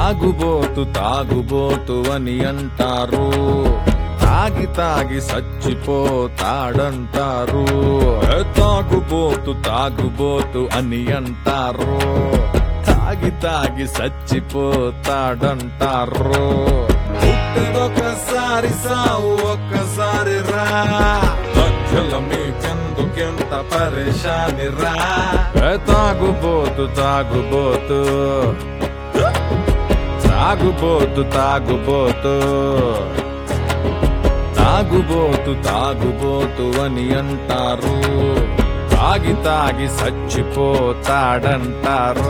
తాగుబోతు తాగుబోతు అని అంటారు తాగి తాగి సచ్చిపోతాడంటారు ఏ తాగుబోతు తాగుబోతు అని అంటారు తాగి తాగి సచ్చిపోతాడంటారు పుట్టినొక్కసారి సావు ఒక్కసారి రా మధ్యల మీకెందుకెంత పరేషాని రా ఏ తాగుబోతు తాగుబోతు తాగుబోతు తాగుబోతు తాగుబోతు తాగుబోతు అని అంటారు తాగి తాగి సచ్చిపోతాడంటారు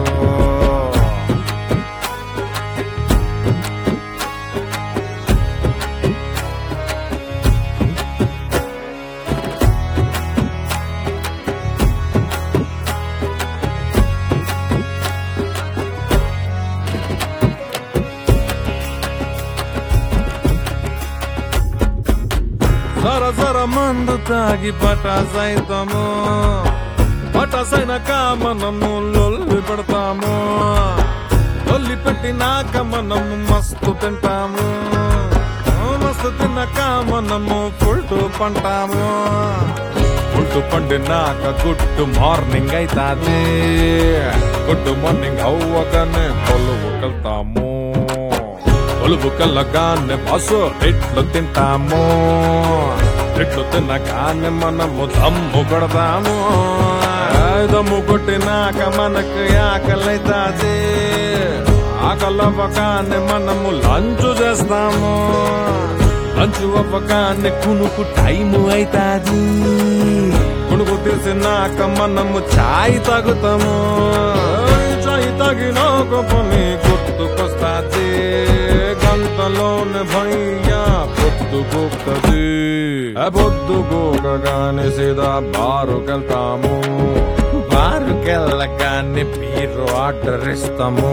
సర సర మందు తాగి పటాసైతము పటాసైనాక మనము లొల్లి పెడతాము లొల్లి పెట్టినాక మనము మస్తు తింటాము మస్తు తిన్నాక మనము ఫుల్టు పంటాము ఫుల్టు పండినాక గుడ్ మార్నింగ్ అయితాది గుడ్ మార్నింగ్ అవ్వగానే పొలువు వెళ్తాము పొలుపు కల్లగానే బాసు ఇట్లు తింటాము ఇట్లు తిన్నగానే మనము దమ్ము కొడతాము ఆ దమ్ము కొట్టినాక మనకు ఆకలైతాది ఆకలవ్వగానే మనము లంచ్ చేస్తాము లంచ్ అవ్వగానే కునుకు టైము అయితాది కునుకు తీసినాక మనము చాయ్ తాగుతాము చాయ్ తాగినాక పని గుర్తుకొస్తాది గంటలోనే భయ్యా పొద్దుగోక్తది పొద్దుగోకగానే సీదా బారుకెళ్తాము బారుకెళ్ళగానే బీరు ఆర్డర్ ఇస్తాము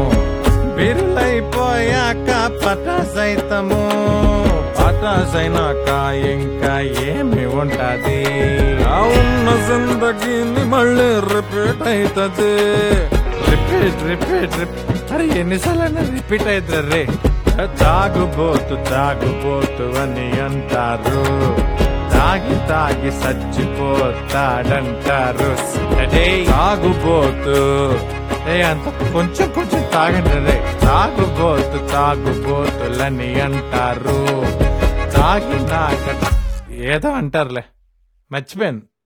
బీరులైపోయాక పటాసైతము పటాసైనాక ఇంకా ఏమి ఉంటది ఆ ఉన్న జిందగీని మళ్ళీ రిపీట్ అవుతుంది రిపీట్ రిపీట్ రిపీట్ అరే ఎన్నిసార్లు రిపీట్ అవుతుంది రే తాగుబోతు తాగుబోతు అని అంటారు తాగి తాగి సచ్చిపోతాడంటారు అదే తాగుబోతు ఏ అంత కొంచెం కొంచెం తాగండి రే తాగుబోతు తాగుబోతులని అంటారు తాగినాక ఏదో అంటారులే మర్చిపోయాను